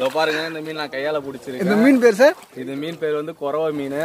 இதோ பாருங்க இந்த மீன் நான் கையால இந்த பிடிச்சிருக்கேன் மீன் பேர் சார் இது மீன் பேர் வந்து குறவை மீன்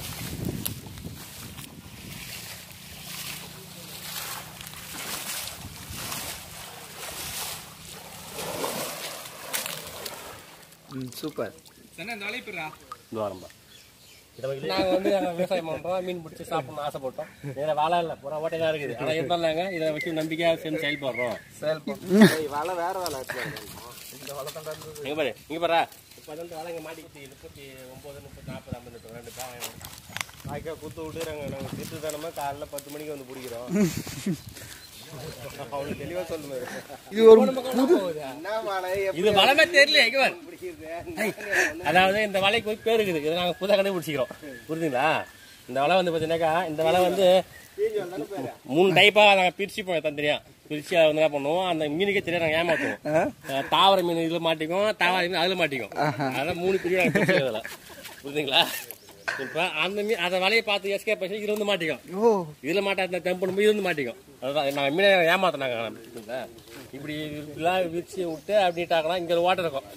ம் சூப்பர் துவாரம்பா நாங்கள் வந்து நாங்கள் விவசாயம் பண்ணுறோம் மீன் பிடிச்சி சாப்பிடணும்னு ஆசைப்பட்டோம் இதில் வாழை இல்லை பூரா ஓட்டை தான் இருக்குது ஆனால் இருந்தாலும் நாங்கள் இதை வச்சு நம்பிக்கையாக சேர்ந்து செயல்படுறோம் வலை வேற வேலை இங்கே பாரு இங்கே பாரு இப்போ வந்து வலை இங்கே மாட்டிக்கிட்டு முப்பத்தி ஒம்பது முப்பத்தி நாற்பது ஐம்பது லிட்டர் ரெண்டு பாயம் வாய்க்கா குத்து விட்டு நாங்கள் நாங்கள் திட்டு தானமா காலைல பத்து மணிக்கு வந்து பிடிக்கிறோம் அவனுக்கு தெளிவாக சொல்லுவாரு இது ஒரு புது இது வளமே தெரியல எங்க பாரு. அதாவது இந்த வலைக்கு ஒரு பேர் இருக்குது இதை நாங்கள் புதுசாக கண்டுபிடிச்சிக்கிறோம் புரியுதுங்களா இந்த வலை வந்து பார்த்தீங்கன்னாக்கா இந்த வலை வந்து மூணு டைப்பாக நாங்கள் பிரிச்சுப்போம் தந்திரியா பிரிச்சு அதை வந்து என்ன பண்ணுவோம் அந்த மீனுக்கே தெரியாது நாங்கள் ஏமாத்துவோம் அஹ் தாவர மீன் இதில் மாட்டிக்கும் தாவர மீன் அதில் மாட்டிக்கும் அதெல்லாம் மூணு பிரிவு நாங்கள் பிரிச்சுக்கிறதுல புரியுதுங்களா இப்போ அந்த மீன் அந்த வலையை பார்த்து எஸ்கே பசி இதுல வந்து மாட்டிக்கும் ஓ இதில் மாட்டாத தெம்பு இது வந்து மாட்டிக்கும் அதுதான் நாங்கள் மீனை ஏமாத்தினாங்க புரியுதுங்களா? இப்படி இப்படிலாம் விரிச்சு விட்டு அப்படின்ட்டாங்கன்னா இங்கே ஒரு ஓட்டை இருக்கும்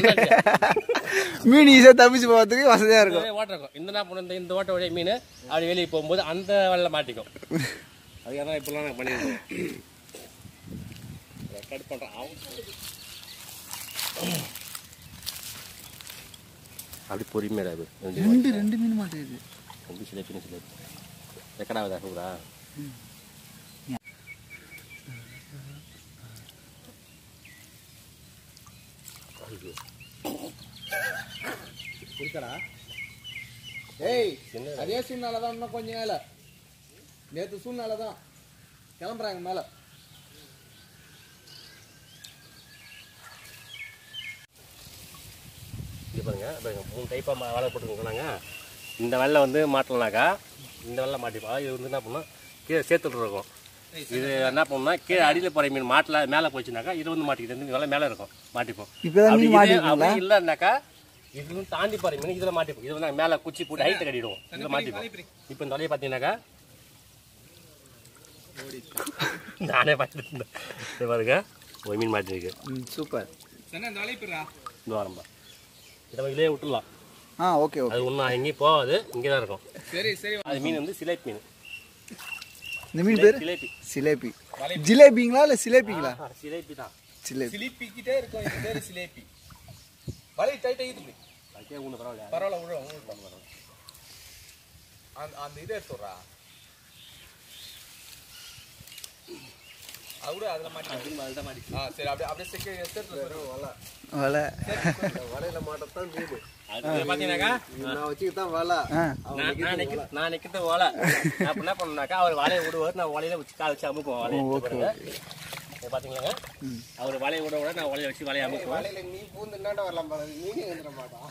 மீன் ஈஸியாக தப்பிச்சு போகிறதுக்கு வசதியாக இருக்கும் ஓட்டை இருக்கும் இந்த என்ன பண்ணும் இந்த- இந்த ஓட்ட வழியா மீன் அப்படி வெளியே போகும்போது அந்த வலையில மாட்டிக்கும் அதுக்காக தான் இப்படிலாம் நாங்கள் பண்ணியிருக்கோம் கட் பண்ணுறோம் அப்படி பொறுமையாக அது ரெண்டு ரெண்டு மீன் மாட்டேங்குது ரொம்ப சில பின்ன சில ரெக்கடாவதா சூப்பரா இருக்கடா ஏய் அதே சூழ்நிலை தான் இன்னும் கொஞ்ச நாள் நேத்து சூழ்நிலை தான் கிளம்புறாங்க மேல இது பாருங்க பாருங்க மூணு டைப்பாக வலை போட்டுருக்கோம் நாங்கள் இந்த வெள்ளை வந்து மாட்டலனாக்கா இந்த வெள்ளை மாட்டிப்போம் இது வந்து என்ன பண்ணோம் கீழே சேர்த்துட்டு இருக்கோம் இது என்ன பண்ணோம்னா கீழே அடியில் போகிற மீன் மாட்டில் மேலே போச்சுனாக்கா இது வந்து மாட்டிக்கிது இந்த வெள்ளை மேலே இருக்கும் மாட்டிப்போம் இப்பதான் அப்படி மீன் இது- மாட்டிருக்கீங்களா? அப்படி இல்லைன்னாக்கா இது வந்து தாண்டி போகிற மீன் இதில் மாட்டிப்போம் இது வந்து நாங்கள் மேலே குச்சி போட்டு ஹைட்டை கட்டிடுவோம் இதில் மாட்டிப்போம் இப்போ இந்த வலையை பார்த்தீங்கன்னாக்கா நானே பார்த்துட்டு இருந்தேன் இது பாருங்க ஒரு மீன் மாட்டிருக்கு ம் சூப்பர் இந்த வாரம்பா இதை இதிலே விட்டுடலாம் ஆ ஓகே ஓகே அது ஒன்றும் எங்கேயும் போகாது இங்கே தான் இருக்கும் சரி சரி அது மீன் வந்து சிலேபி மீன் இந்த மீன் பேர் சிலேபி சிலேபி ஜிலேபிங்களா இல்லை சிலேபிங்களா சிலேபி தான் சிலேபி சிலிப்பிக்கிட்டே இருக்கும் இது பேரு சிலேப்பி வலை டைட்டா இது அதுக்கே ஒன்றும் பரவாயில்ல பரவாயில்ல விட உங்களுக்கு அந்த அந்த இதை எடுத்துடுறா அது கூட அதில் மாட்டி அதுதான் மாடி ஆ சரி அப்படியே அப்படியே செக்க சேர்த்து சரி வலை வலை வலையில மாட்டத்தான் மீன் அது பார்த்தீங்கன்னாக்கா நான் வச்சுக்கிட்டு வலை ஆ நான் நான் நிக்க நான் நிற்கிறது ஓலை அப்போ என்ன பண்ணாக்கா அவர் வலையை விடுவார் நான் வலையில வச்சு கால் வச்சு அமுக்குவோம் வலையை பாருங்க இதை பார்த்தீங்களாங்க அவர் வலையை விட விட நான் வலையை வச்சு வலையை அமுக்குவேன் நீ பூந்து என்னட்ட வரலாம் பாரு மீன் வந்துட மாட்டான்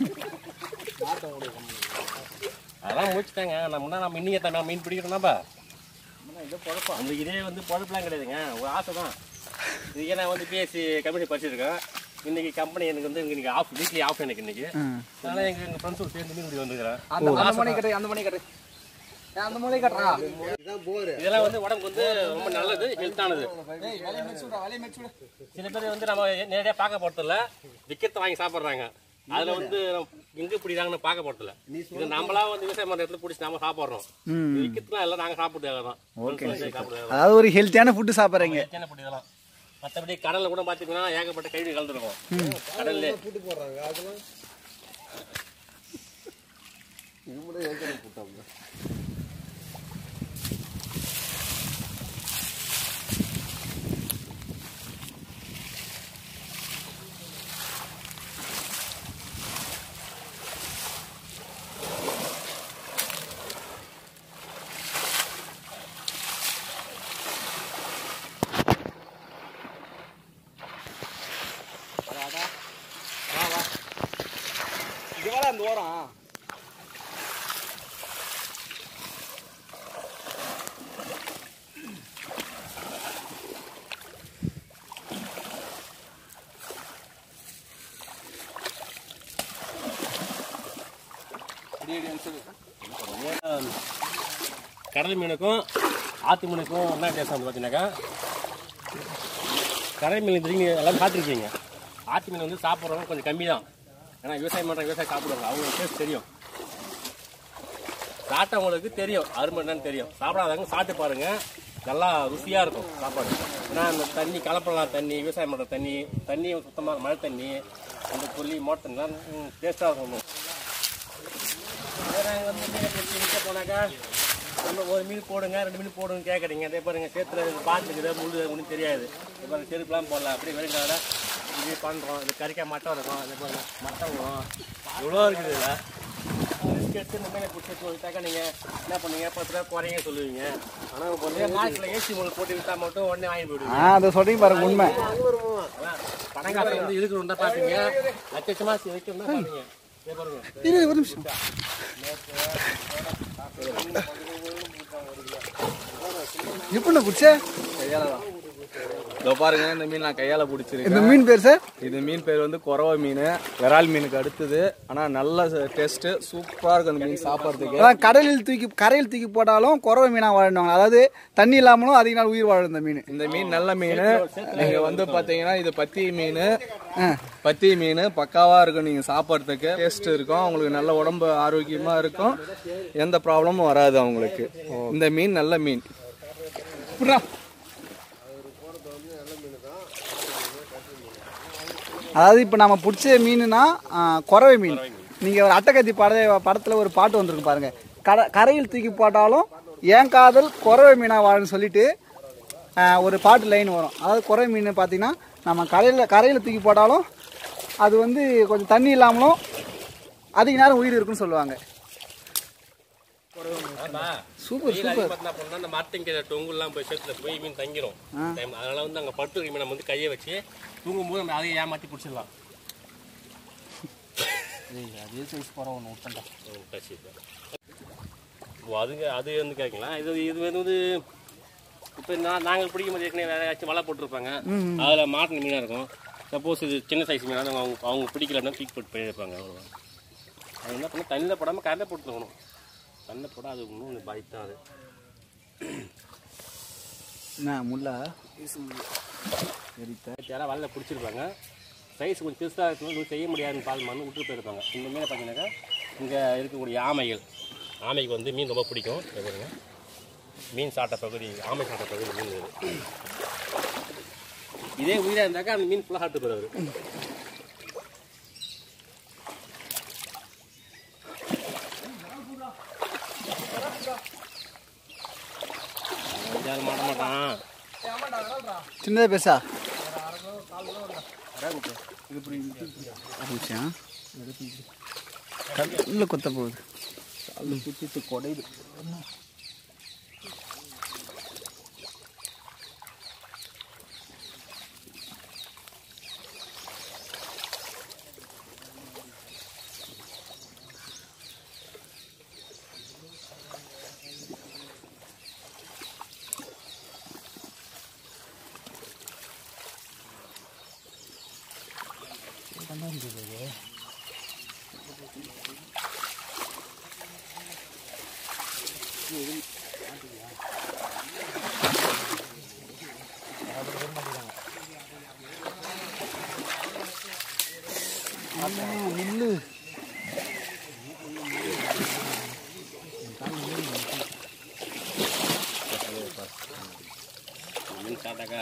அதெல்லாம் முடிச்சுட்டாங்க நம்ம முன்னா நம்ம இன்னைக்கு தான் மீன் பிடிக்கிறோம்னாப்பா அந்த இதே வந்து பொழப்புலாம் கிடையாதுங்க ஒரு ஆசை தான் இதுக்கே நான் வந்து பிஎஸ்சி கம்பெனி படிச்சிருக்கேன் இன்னைக்கு கம்பெனி எனக்கு வந்து இன்னைக்கு ஆஃப் வீக்லி ஆஃப் எனக்கு இன்னைக்கு அதனால எங்க எங்க ஃப்ரெண்ட்ஸோட சேர்ந்து மீன் பிடி வந்துருக்கிறேன் அந்த அந்த மணி கட்டு அந்த மணி கட்டு ஏன் அந்த மணி கட்டுறா இதெல்லாம் வந்து உடம்புக்கு வந்து ரொம்ப நல்லது ஹெல்த்தானது ஏய் வலையை மெச்சு விட வலையை மெச்சு விட சில பேர் வந்து நம்ம நேரடியாக பார்க்க போறதில்ல விக்கெட் வாங்கி சாப்பிட்றாங்க அதுல வந்து எங்க பிடிக்கிறாங்கன்னு பார்க்க போறதில்ல இது நம்மளா வந்து விவசாயம் பண்ற இடத்துல பிடிச்சி நம்ம சாப்பிட்றோம் விக்கெட்லாம் எல்லாம் நாங்க சாப்பிட்டு தான் சாப்பிடுறது அதாவது ஒரு ஹெல்த்தியான ஃபுட்டு சாப்பிட்றீங்க என்ன பண்ணி இதெல்லாம் மற்றபடி கடல்ல கூட பார்த்தீங்கன்னா ஏகப்பட்ட கழிவு கலந்துருக்கும் கடல்ல புட்டு போடுறாங்க அதெல்லாம் இங்க வாடா அந்த ஓரம் கடல் மீனுக்கும் ஆத்து மீனுக்கும் என்ன வித்தியாசம் வந்து பார்த்தீங்கன்னாக்கா கடல் மீன் தெரிஞ்சு எல்லாம் பார்த்துருக்கீங்க ஆத்து மீன் வந்து சாப்பிட்றவங்க கொஞ்சம் கம்மி தான் ஏன்னா விவசாயம் பண்ணுற விவசாயம் சாப்பிடுவாங்க அவங்களுக்கு டேஸ்ட் தெரியும் சாப்பிட்டவங்களுக்கு தெரியும் அருமை என்னன்னு தெரியும் சாப்பிடாதவங்க சாப்பிட்டு பாருங்க நல்லா ருசியா இருக்கும் சாப்பாடு ஏன்னா அந்த தண்ணி கலப்படலாம் தண்ணி விவசாயம் பண்ற தண்ணி தண்ணி சுத்தமாக மழை தண்ணி அந்த கொல்லி மோட்டர் தண்ணிலாம் டேஸ்டாக இருக்கும் வேற வந்து மீனை பிடிச்சி விற்க போனாக்கா நம்ம ஒரு மீன் போடுங்க ரெண்டு மீன் போடுங்க கேட்குறீங்க அதே பாருங்க சேத்துல பாட்டுக்குது முள்ளு ஒன்றும் தெரியாது இப்போ பாருங்க செருப்புலாம் போடலாம் அப்படியே வெறுங்கால இது பண்ணுறோம் இது கறிக்காய் மட்டம் இருக்கும் அதே பாருங்க மட்டம் வரும் இவ்வளோ இருக்குது இதில் ரிஸ்க் எடுத்து இந்த மீனை பிடிச்சி விட்டாக்கா நீங்கள் என்ன பண்ணுவீங்க பத்து ரூபா குறைங்க சொல்லுவீங்க ஆனால் இப்போ வந்து மார்க்கெட்டில் ஏசி உங்களுக்கு போட்டு விட்டா மட்டும் உடனே வாங்கி போயிடுவீங்க ஆ அதை சொல்றீங்க பாருங்க உண்மை அதான் பணங்காசை வந்து இழுக்கணும் தான் பார்ப்பீங்க லட்ச லட்சமா வைக்கணும் தான் பார்ப்பீங்க இதே பாருங்க இரு ஒரு நிமிஷம் எப்படி பிடிச்ச கையால தான் இதோ பாருங்க இந்த மீன் நான் கையால பிடிச்சிருக்கேன் இந்த மீன் பேர் சார் இது மீன் பேர் வந்து குறவை மீன் விரால் மீனுக்கு அடுத்தது ஆனா நல்ல டேஸ்ட் சூப்பரா இருக்கும் அந்த மீன் சாப்பிட்றதுக்கு அதான் கடலில் தூக்கி கரையில் தூக்கி போட்டாலும் குறவை மீனாக வாழ்ந்துவாங்க அதாவது தண்ணி இல்லாமலும் அதிக நாள் உயிர் வாழும் இந்த மீன் இந்த மீன் நல்ல மீன் நீங்க வந்து பாத்தீங்கன்னா இது பத்தி மீன் பத்தி மீன் பக்காவா இருக்கும் நீங்க சாப்பிட்றதுக்கு டேஸ்ட் இருக்கும் உங்களுக்கு நல்ல உடம்பு ஆரோக்கியமா இருக்கும் எந்த ப்ராப்ளமும் வராது அவங்களுக்கு இந்த மீன் நல்ல மீன் அதாவது இப்போ நம்ம பிடிச்ச மீனுனா ஆ, குறவை மீன் நீங்கள் ஒரு அட்டகத்தி பட படத்தில் ஒரு பாட்டு வந்திருக்கு பாருங்க கர கரையில் தூக்கி போட்டாலும் ஏன் காதல் குறவை மீனாக வாழுன்னு சொல்லிட்டு ஆ, ஒரு பாட்டு லைன் வரும் அதாவது குறவை மீன் பார்த்தீங்கன்னா நம்ம கரையில் கரையில் தூக்கி போட்டாலும் அது வந்து கொஞ்சம் தண்ணி இல்லாமலும் அதிக நேரம் உயிர் இருக்குன்னு சொல்லுவாங்க சூப்பர் வெயில் சூப்பர் அதிகமா பண்ணா இந்த மாட்டிங்கிற டொங்குலாம் போய் சேத்துல போய் மீன் தங்கிரும் டைம் அதனால வந்து அங்க பட்டு மீன் நம்ம வந்து கையை வச்சு தூங்கும் போது நம்ம அதையே ஏமாத்தி பிடிச்சிடலாம் அதே சைஸ் போறோம் ஒன்று விட்டா ம், சரி, சரி. ஓ அதுங்க அது வந்து கேட்கலாம் இது இது வந்து இப்போ நான் நாங்கள் பிடிக்கும் போது ஏற்கனவே வேற ஏதாச்சும் வலை போட்டிருப்பாங்க அதில் மாட்டின மீனாக இருக்கும் சப்போஸ் இது சின்ன சைஸ் மீனாக இருந்தா அவங்க அவங்க பிடிக்கலன்னா தூக்கி போட்டு போயிருப்பாங்க அவ்வளோதான் அது என்ன பண்ண தண்ணியில் போடாமல் கரையில் போட்டுக்கணும் தண்ணியில் போட அது இன்னும் பாதித்தான் அது என்ன முல்லா யாராவது வலையில் பிடிச்சிருப்பாங்க சைஸ் கொஞ்சம் பெருசாக இருக்கணும் இன்னும் செய்ய முடியாதுன்னு பால் மண்ணு விட்டு போயிருப்பாங்க இந்த மீனை பார்த்தீங்கன்னாக்கா இங்கே இருக்கக்கூடிய ஆமைகள் ஆமைக்கு வந்து மீன் ரொம்ப பிடிக்கும் இங்க பாருங்க மீன் சாப்பிட்ட பகுதி ஆமை சாப்பிட்ட பகுதி மீன் இது இதே உயிராக இருந்தாக்கா அந்த மீன் ஃபுல்லாக சாப்பிட்டு போகிறவர் மாட்ட மாட்டான் சின்னதாக பேசா இல்லை கொத்த போகுது முள்ளு மீன் சாப்பிட்டாக்கா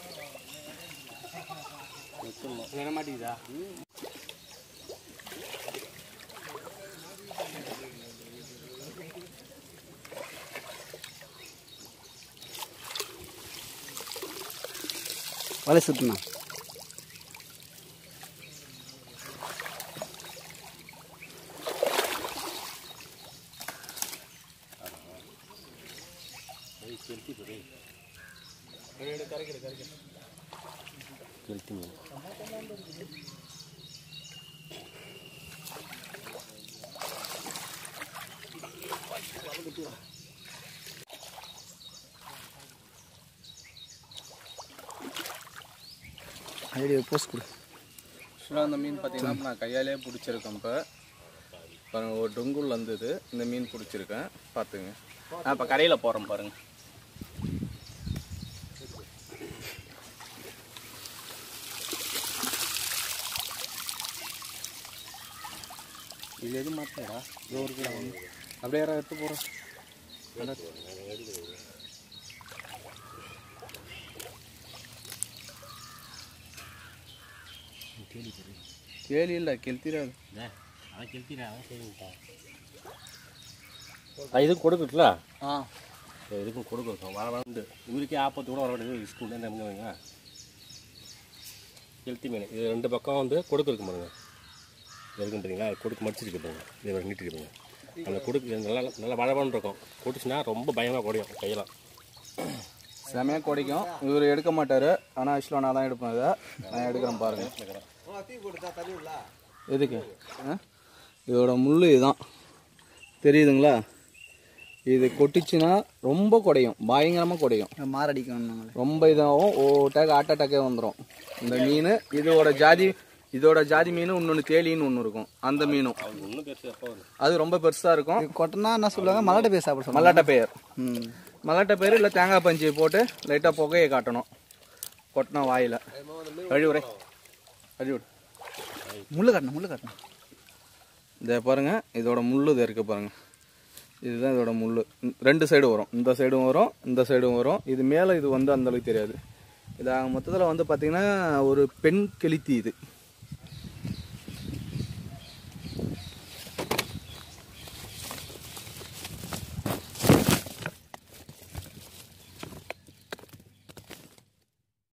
வேற மாட்டேங்குதா வலை சுத்தணும் கெளுத்தி மீன் ஐடியா போஸ்ட் கொடு ஆக்சுவலாக அந்த மீன் பார்த்தீங்கன்னா நான் கையாலே பிடிச்சிருக்கேன் இப்போ பாருங்க ஒரு டொங்குல் வந்தது இந்த மீன் பிடிச்சிருக்கேன் பார்த்துங்க நான் இப்போ கரையில் போகிறேன் பாருங்க இது எதுவும் மாற்றடா இதோ இருக்குடா ஒன்று அப்படியே யாராவது எடுத்து போகிறோம் கேலி இல்லை கெளுத்திராது அவன் கெடுத்திடா அவன் சரிங்கப்பா இதுக்கு கொடுக்கல ஆ இதுக்கும் கொடுக்கும் வர வந்து இவருக்கே ஆபத்து கூட வர வேண்டியது ரிஸ்க் உண்டு என்ன வைங்க ஹெல்த்தி மீன் இது ரெண்டு பக்கம் வந்து கொடுக்கு இருக்கு பாருங்க இருக்குன்றீங்களா கொடுக்கு மடிச்சிருக்கு பாருங்க இதை வரை நீட்டிருக்கு பாருங்க அந்த கொடுக்கு இது நல்லா நல்லா வளவன்னு இருக்கும் கொடுத்துச்சுன்னா ரொம்ப பயமாக குறையும் கையெல்லாம் செமையாக குடைக்கும் இவர் எடுக்க மாட்டார் ஆனால் ஆக்சுவலாக நான் தான் எடுப்பேன் இதை நான் எடுக்கிறேன் பாருங்க எதுக்கு ஆ? இதோட முள் இதுதான் தெரியுதுங்களா இது கொட்டிச்சுன்னா ரொம்ப குடையும் பயங்கரமாக குடையும் மாரடிக்கணும் ரொம்ப இதாகும் ஓ டேக் ஹார்ட் அட்டாக்கே வந்துடும் இந்த மீன் இதோட ஜாதி இதோட ஜாதி மீன் இன்னொன்று தேலின்னு ஒன்று இருக்கும் அந்த மீனும் ஒன்றும் பெருசு எப்போ வரும் அது ரொம்ப பெருசாக இருக்கும் கொட்டனா என்ன சொல்லுவாங்க மலாட்டை பேச சாப்பிட சொல்லுவாங்க மல்லாட்டை பெயர் ம் மல்லாட்டை பெயர் இல்லை தேங்காய் பஞ்சு போட்டு லைட்டாக புகையை காட்டணும் கொட்டினா வாயில் கழிவுரை கழிவுடு முள்ளு கட்டணும் முள்ளு கட்டணும் இதை பாருங்க இதோட முள்ளு இது இருக்கு பாருங்க இதுதான் இதோட முள்ளு இந்த- ரெண்டு சைடும் வரும் இந்த சைடும் வரும் இந்த சைடும் வரும் இது மேலே இது வந்து அந்த அளவுக்கு தெரியாது இது மொத்தத்தில் வந்து பார்த்தீங்கன்னா ஒரு பெண் கெளுத்தி இது